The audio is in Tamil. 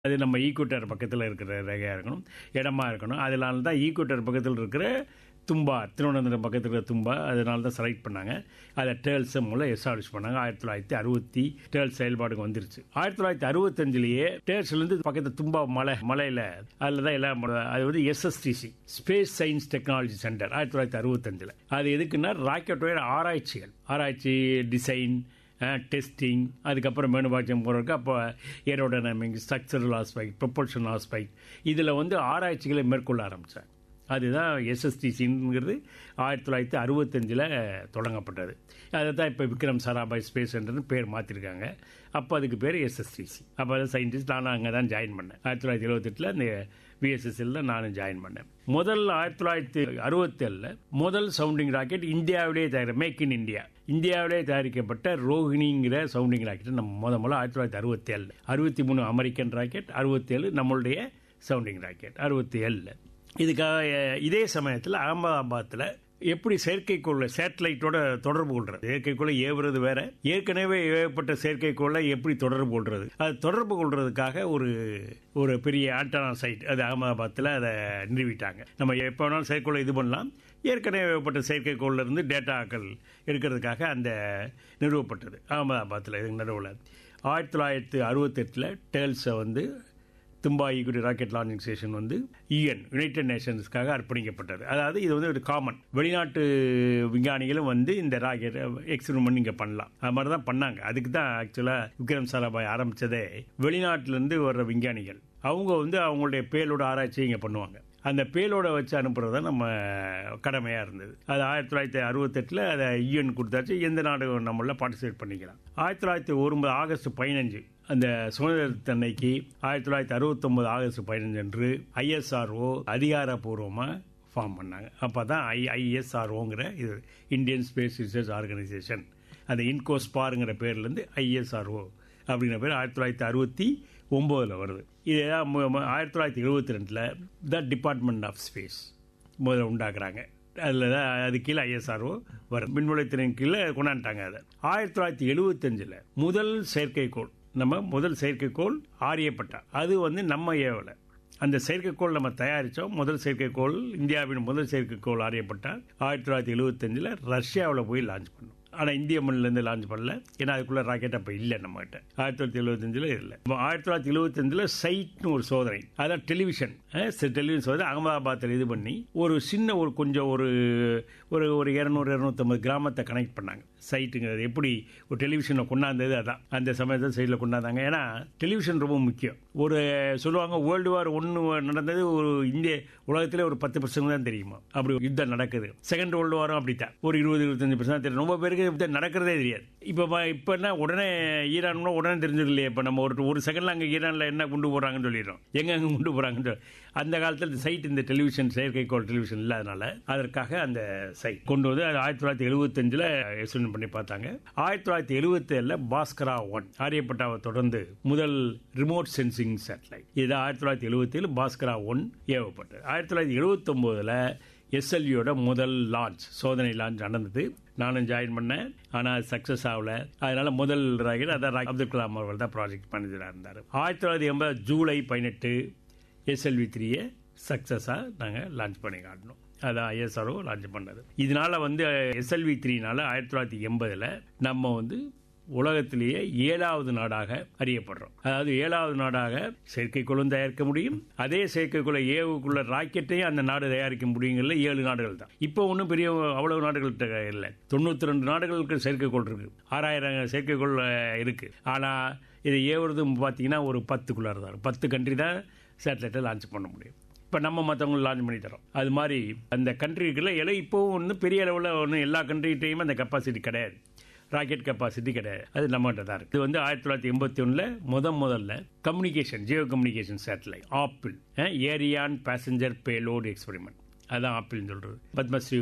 அது நம்ம ஈக்குவட்டர் பக்கத்தில் இருக்கிற ரேகையாக இருக்கணும் இடமா இருக்கணும் அதனால தான் ஈக்குவட்டர் பக்கத்தில் இருக்கிற தும்பா திருவனந்தபுரம் பக்கத்தில் இருக்கிற தும்பா அதனால தான் செலக்ட் பண்ணாங்க அதை டேர்ல்ஸ் மூலம் எஸ்டாப்ளிஷ் பண்ணாங்க ஆயிரத்தி தொள்ளாயிரத்தி அறுபத்தி டேர்ல்ஸ் செயல்பாடுக்கு வந்துருச்சு ஆயிரத்தி தொள்ளாயிரத்தி அறுபத்தஞ்சிலேயே டேர்ஸ்லேருந்து பக்கத்து தும்பா மலை மலையில் அதில் தான் எல்லாம் அது வந்து SSTC space science technology centre ஆயிரத்தி தொள்ளாயிரத்தி அறுபத்தஞ்சில் அது எதுக்குன்னா ராக்கெட்டோட ஆராய்ச்சிகள் ஆராய்ச்சி டிசைன் டெஸ்டிங் அதுக்கப்புறம் மேனுபாட்சியம் போகிறதுக்கு அப்போ aerodynamic structural aspect propulsion aspect இதில் வந்து ஆராய்ச்சிகளை மேற்கொள்ள ஆரம்பித்தாங்க அதுதான் எஸ்எஸ்டிசிங்கிறது ஆயிரத்தி தொள்ளாயிரத்தி அறுபத்தஞ்சில் தொடங்கப்பட்டது அதை தான் இப்போ விக்ரம் சாராபாய் ஸ்பேஸ் சென்டர்னு பேர் மாற்றிருக்காங்க அப்போ அதுக்கு பேர் எஸ்எஸ்டிசி அப்போ தான் சயின்டிஸ்ட் நானும் அங்கே தான் ஜாயின் பண்ணேன் ஆயிரத்தி தொள்ளாயிரத்தி எழுபத்தெட்டில் அந்த விஎஸ்எஸ்எல்ல நானும் ஜாயின் பண்ணேன் முதல் ஆயிரத்தி தொள்ளாயிரத்தி அறுபத்தேழில் முதல் சவுண்டிங் ராக்கெட் இந்தியாவிலேயே தயாரி மேக் இன் இந்தியா இந்தியாவிலே தயாரிக்கப்பட்ட ரோஹிணிங்கிற சவுண்டிங் ராக்கெட் நம்ம முத முதல்ல ஆயிரத்தி தொள்ளாயிரத்தி அறுபத்தேழு அறுபத்தி மூணு அமெரிக்கன் ராக்கெட் அறுபத்தேழு நம்மளுடைய சவுண்டிங் ராக்கெட் அறுபத்தி ஏழில் இதுக்காக இதே சமயத்தில் அகமதாபாத்தில் எப்படி செயற்கைக்கோளை சேட்டலைட்டோட தொடர்பு கொள்றது செயற்கைக்கோளை ஏவுறது வேற ஏற்கனவே ஏவப்பட்ட செயற்கைக்கோளை எப்படி தொடர்பு கொள்றது அது தொடர்பு கொள்றதுக்காக ஒரு ஒரு பெரிய ஆண்டனா சைட் அது அகமதாபாத்தில் அதை நிறுவிட்டாங்க நம்ம எப்போ வேணாலும் செயற்கைக்கோளை இது பண்ணலாம் ஏற்கனவே ஏவப்பட்ட செயற்கைக்கோளில் இருந்து டேட்டாக்கள் எடுக்கிறதுக்காக அந்த நிறுவப்பட்டது அகமதாபாத்தில் இது நடுவில் ஆயிரத்தி தொள்ளாயிரத்தி அறுபத்தெட்டில் டேல்ஸை வந்து தும்பாயிக்குடி ராக்கெட் லான்ச்சிங் ஸ்டேஷன் வந்து யுஎன் யுனைடெட் நேஷன்ஸ்க்காக அர்ப்பணிக்கப்பட்டது அதாவது இது வந்து ஒரு காமன் வெளிநாட்டு விஞ்ஞானிகளும் வந்து இந்த ராக்கெட் எக்ஸ்பெரிமெண்ட் இங்கே பண்ணலாம் அது மாதிரி தான் பண்ணாங்க அதுக்கு தான் ஆக்சுவலாக விக்ரம் சாராபாய் ஆரம்பித்ததே வெளிநாட்டிலேருந்து வர்ற விஞ்ஞானிகள் அவங்க வந்து அவங்களுடைய பேலோட ஆராய்ச்சி இங்கே பண்ணுவாங்க அந்த பேலோட வச்சு அனுப்புறது தான் நம்ம கடமையாக இருந்தது அது ஆயிரத்தி தொள்ளாயிரத்தி அறுபத்தெட்டில் அதை யூஎன் கொடுத்தாச்சு எந்த நாடு நம்மள பார்ட்டிசிபேட் பண்ணிக்கலாம் ஆயிரத்தி தொள்ளாயிரத்தி ஒன்பது ஆகஸ்ட் பதினஞ்சு அந்த சுதந்திரத்தன்னைக்கு ஆயிரத்தி தொள்ளாயிரத்தி அறுபத்தொன்பது ஆகஸ்ட் பதினஞ்சு அன்று ஐஎஸ்ஆர்ஓ அதிகாரப்பூர்வமாக ஃபார்ம் பண்ணாங்க அப்போ தான் ஐ ஐஎஸ்ஆர்ஓங்கிற இது இந்தியன் ஸ்பேஸ் ரிசர்ச் ஆர்கனைசேஷன் அந்த இன்கோஸ்பாருங்கிற பேர்லேருந்து ஐஎஸ்ஆர்ஓ அப்படிங்கிற பேர் ஆயிரத்தி தொள்ளாயிரத்தி அறுபத்தி ஒம்போதில் வருது இது ஆயிரத்தி தொள்ளாயிரத்தி எழுபத்தி ரெண்டில் த டிபார்ட்மெண்ட் ஆஃப் ஸ்பேஸ் முதல்ல உண்டாக்குறாங்க அதில் தான் அது கீழே ஐஎஸ்ஆர்ஓ வரும் மின்வளத்தின் கீழே கொண்டாண்டாங்க அதை ஆயிரத்தி தொள்ளாயிரத்தி எழுபத்தஞ்சில் முதல் செயற்கைக்கோள் நம்ம முதல் செயற்கைக்கோள் ஆரியப்பட்டா அது வந்து நம்ம ஏவலை அந்த செயற்கைக்கோள் நம்ம தயாரித்தோம் முதல் செயற்கைக்கோள் இந்தியாவின் முதல் செயற்கைக்கோள் ஆரியப்பட்டா ஆயிரத்தி தொள்ளாயிரத்தி எழுபத்தஞ்சில் ரஷ்யாவில் போய் லான்ச் பண்ணோம் ஆனால் இந்திய மண்ணிலேருந்து லான்ச் பண்ணல ஏன்னா அதுக்குள்ள ராக்கெட் அப்போ இல்லை நம்மகிட்ட ஆயிரத்தி தொள்ளாயிரத்தி எழுபத்தஞ்சில் இல்லை ஆயிரத்தி தொள்ளாயிரத்தி எழுபத்தஞ்சில் சைட்னு ஒரு சோதனை அதான் டெலிவிஷன் டெலிவிஷன் சோதனை அகமதாபாத்தில் இது பண்ணி ஒரு சின்ன ஒரு கொஞ்சம் ஒரு ஒரு ஒரு இரநூறு இரநூத்தம்பது கிராமத்தை கனெக்ட் பண்ணாங்க சைட்டுங்கிறது எப்படி ஒரு டெலிவிஷனை கொண்டாந்தது அதான் அந்த சமயத்தில் சைடில் கொண்டாந்தாங்க ஏன்னா டெலிவிஷன் ரொம்ப முக்கியம் ஒரு சொல்லுவாங்க வேர்ல்டு வார் ஒன்று நடந்தது ஒரு இந்திய உலகத்தில் ஒரு பத்து பர்சன்ட் தான் தெரியுமா அப்படி யுத்தம் நடக்குது செகண்ட் வேர்ல்டு வாரம் அப்படித்தான் ஒரு இருபது இருபத்தஞ்சு பர்சன்ட் தெரியும் ரொம்ப பேருக்கு யுத்தம் நடக்கிறதே தெரியாது இப்போ இப்போ என்ன உடனே ஈரான் உடனே தெரிஞ்சது இல்லையா இப்போ நம்ம ஒரு ஒரு செகண்ட்ல அங்கே ஈரானில் என்ன கொண்டு போகிறாங்கன்னு சொல்லிடுறோம் எங்க அங்கே கொண்டு போகிறாங்கன்னு அந்த காலத்தில் சைட் இந்த டெலிவிஷன் செயற்கைக்கோள் டெலிவிஷன் இல்லாதனால அதற்காக அந்த சைட் கொண்டு வந்து அது ஆயிரத்தி தொள்ளாயிரத்தி எழுபத்தஞ்சில் எக்ஸ்பிளைன் பண்ணி பார்த்தாங்க ஆயிரத்தி தொள்ளாயிரத்தி எழுபத்தி ஏழில் பாஸ்கரா ஒன் ஆரியப்பட்டாவை தொடர்ந்து முதல் ரிமோட் சென்சிங் சேட்டலைட் இது ஆயிரத்தி தொள்ளாயிரத்தி எழுபத்தி ஏழு பாஸ்கரா ஒன் ஏவப்பட்டது ஆயிரத்தி தொள்ளாயிரத்தி எழுபத்தி ஒன்பதுல எஸ்எல்வியோட முதல் லான்ச் சோதனை லான்ச் நடந்தது நானும் ஜாயின் பண்ணேன் ஆனால் சக்ஸஸ் ஆகல அதனால முதல் ராக்கெட் அதான் அப்துல் கலாம் அவர்கள் தான் ப்ராஜெக்ட் மேனேஜராக இருந்தார் ஆயிரத்தி தொள்ளாயிரத்தி எண்பது ஜூலை பதினெட்டு எஸ்எல்வி த்ரீயை சக்ஸஸாக நாங்கள் லான்ச் பண்ணி காட்டணும் அதான் ஐஎஸ்ஆர்ஓ லான்ச் பண்ணது இதனால வந்து எஸ்எல்வி த்ரீனால ஆயிரத்தி தொள்ளாயிரத்தி எண்பதில் நம்ம வந்து உலகத்திலேயே ஏழாவது நாடாக அறியப்படுறோம் அதாவது ஏழாவது நாடாக செயற்கைக்கோளும் தயாரிக்க முடியும் அதே செயற்கைக்கோளை ஏவுக்குள்ள ராக்கெட்டையும் அந்த நாடு தயாரிக்க முடியுங்கிற ஏழு நாடுகள் தான் இப்போ ஒன்றும் பெரிய அவ்வளவு நாடுகள்கிட்ட இல்லை தொண்ணூத்தி ரெண்டு நாடுகளுக்கு செயற்கைக்கோள் இருக்கு ஆறாயிரம் செயற்கைக்கோள் இருக்கு ஆனால் இதை ஏவுறது பார்த்தீங்கன்னா ஒரு பத்துக்குள்ளார தான் பத்து கண்ட்ரி தான் சேட்டலைட்டை லான்ச் பண்ண முடியும் இப்போ நம்ம மற்றவங்களுக்கு லான்ச் பண்ணி தரோம் அது மாதிரி அந்த கண்ட்ரிக்குள்ள இலை இப்போவும் ஒன்றும் பெரிய அளவில் ஒன்றும் எல்லா கண்ட்ரிகிட்டையும் அந்த கெப்பாசிட்டி கிடையாது ராக்கெட் கெப்பாசிட்டி கிடையாது அது நம்மகிட்ட தான் இருக்கு இது வந்து ஆயிரத்தி தொள்ளாயிரத்தி எண்பத்தி ஒன்றில் முத முதல்ல communication geo communication satellite Apple Ariane passenger payload experiment அதான் ஆப்பிள்னு சொல்றது பத்மஸ்ரீ